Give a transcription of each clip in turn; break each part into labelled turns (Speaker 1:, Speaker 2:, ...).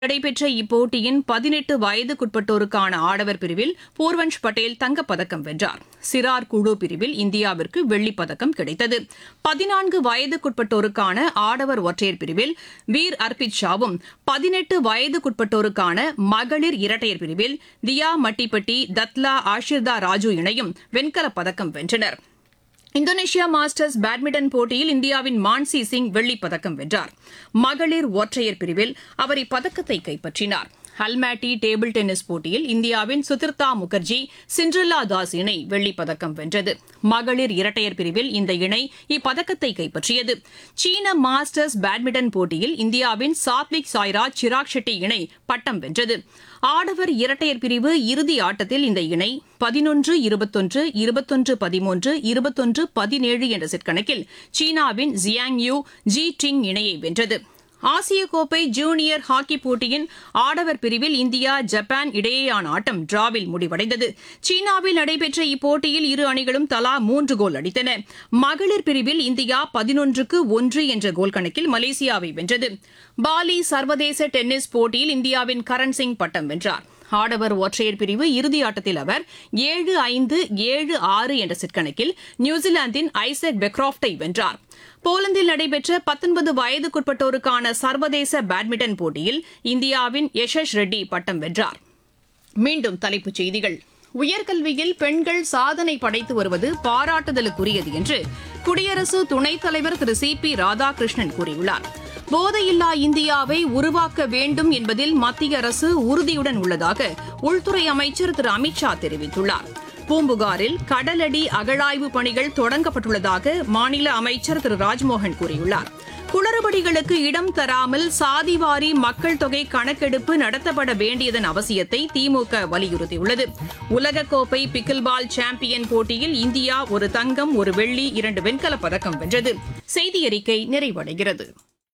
Speaker 1: நடைபெற்ற இப்போட்டியின் பதினெட்டு வயதுக்குட்பட்டோருக்கான ஆடவர் பிரிவில் பூர்வன்ஷ் பட்டேல் தங்கப்பதக்கம் வென்றார் சிறார் குழு பிரிவில் இந்தியாவிற்கு வெள்ளிப் பதக்கம் கிடைத்தது பதினான்கு வயதுக்குட்பட்டோருக்கான ஆடவர் ஒற்றையர் பிரிவில் வீர் அர்பித் ஷாவும் பதினெட்டு வயதுக்குட்பட்டோருக்கான மகளிர் இரட்டையர் பிரிவில் தியா மட்டிப்பட்டி தத்லா ஆஷிர்தா ராஜு இணையும் வெண்கலப் பதக்கம் வென்றனா் இந்தோனேஷியா மாஸ்டர்ஸ் பேட்மிண்டன் போட்டியில் இந்தியாவின் மான்சி சிங் வெள்ளிப் பதக்கம் வென்றார் மகளிர் ஒற்றையர் பிரிவில் அவர் இப்பதக்கத்தை கைப்பற்றினார் ஹல்மேட்டி டேபிள் டென்னிஸ் போட்டியில் இந்தியாவின் சுதிர்தா முகர்ஜி சிண்ட்ரில்லா தாஸ் இணை வெள்ளிப் பதக்கம் வென்றது மகளிர் இரட்டையர் பிரிவில் இந்த இணை இப்பதக்கத்தை கைப்பற்றியது சீன மாஸ்டர்ஸ் பேட்மிண்டன் போட்டியில் இந்தியாவின் சாத்விக் சாய்ராஜ் சிராக் ஷெட்டி இணை பட்டம் வென்றது ஆடவர் இரட்டையர் பிரிவு இறுதி ஆட்டத்தில் இந்த இணை பதினொன்று இருபத்தொன்று இருபத்தொன்று பதிமூன்று இருபத்தொன்று பதினேழு என்ற செட் கணக்கில் சீனாவின் ஜியாங் யூ ஜி டிங் இணையை வென்றது ஆசிய கோப்பை ஜூனியர் ஹாக்கி போட்டியின் ஆடவர் பிரிவில் இந்தியா ஜப்பான் இடையேயான ஆட்டம் டிராவில் முடிவடைந்தது சீனாவில் நடைபெற்ற இப்போட்டியில் இரு அணிகளும் தலா மூன்று கோல் அடித்தன மகளிர் பிரிவில் இந்தியா பதினொன்றுக்கு ஒன்று என்ற கோல் கணக்கில் மலேசியாவை வென்றது பாலி சர்வதேச டென்னிஸ் போட்டியில் இந்தியாவின் கரண் சிங் பட்டம் வென்றார் ஆடவர் ஒற்றையர் பிரிவு இறுதி ஆட்டத்தில் அவர் ஏழு ஐந்து ஏழு ஆறு என்ற செட் கணக்கில் நியூசிலாந்தின் ஐசக் பெக்ராப்டை வென்றார் போலந்தில் நடைபெற்ற பத்தொன்பது வயதுக்குட்பட்டோருக்கான சர்வதேச பேட்மிண்டன் போட்டியில் இந்தியாவின் யஷஸ் ரெட்டி பட்டம் வென்றார் மீண்டும் தலைப்புச் செய்திகள் உயர்கல்வியில் பெண்கள் சாதனை படைத்து வருவது பாராட்டுதலுக்குரியது என்று குடியரசு துணைத் தலைவர் திரு சி பி ராதாகிருஷ்ணன் கூறியுள்ளார் போதையில்லா இந்தியாவை உருவாக்க வேண்டும் என்பதில் மத்திய அரசு உறுதியுடன் உள்ளதாக உள்துறை அமைச்சர் திரு அமித்ஷா தெரிவித்துள்ளார் பூம்புகாரில் கடலடி அகழாய்வு பணிகள் தொடங்கப்பட்டுள்ளதாக மாநில அமைச்சர் திரு ராஜ்மோகன் கூறியுள்ளார் குளறுபடிகளுக்கு இடம் தராமல் சாதிவாரி மக்கள் தொகை கணக்கெடுப்பு நடத்தப்பட வேண்டியதன் அவசியத்தை திமுக வலியுறுத்தியுள்ளது உலகக்கோப்பை பிக்கில்பால் சாம்பியன் போட்டியில் இந்தியா ஒரு தங்கம் ஒரு வெள்ளி இரண்டு வெண்கலப் பதக்கம் வென்றது செய்தி அறிக்கை நிறைவடைகிறது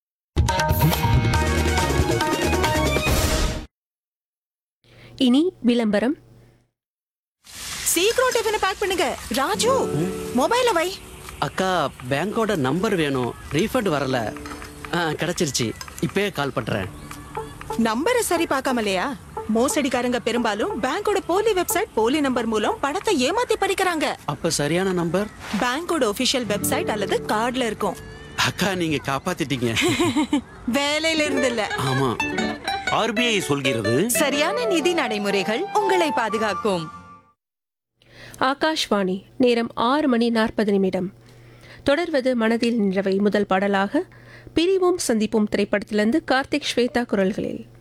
Speaker 2: இனி விளம்பரம்
Speaker 3: சீக்கிரம் டிஃபனை பேக் பண்ணுங்க ராஜு மொபைல வை
Speaker 4: அக்கா பேங்கோட நம்பர் வேணும் ரீஃபண்ட் வரல ஆ கிடைச்சிருச்சு இப்பயே கால் பண்றேன்
Speaker 3: நம்பரை சரி பார்க்காமலையா மோசடிக்காரங்க பெரும்பாலும் பேங்கோட போலி வெப்சைட் போலி நம்பர் மூலம் பணத்தை ஏமாத்தி பறிக்கிறாங்க
Speaker 4: அப்ப சரியான நம்பர்
Speaker 3: பேங்கோட ஒபிஷியல் வெப்சைட் அல்லது கார்டுல இருக்கும்
Speaker 4: அக்கா நீங்க காப்பாத்திட்டீங்க
Speaker 3: வேலையில இருந்து இல்ல
Speaker 4: ஆமா
Speaker 5: ஆர்பிஐ சொல்கிறது
Speaker 3: சரியான நிதி நடைமுறைகள் உங்களை பாதுகாக்கும்
Speaker 2: ஆகாஷ்வாணி நேரம் ஆறு மணி நாற்பது நிமிடம் தொடர்வது மனதில் நின்றவை முதல் பாடலாக பிரிவோம் சந்திப்போம் திரைப்படத்திலிருந்து கார்த்திக் ஸ்வேதா குரல்களில்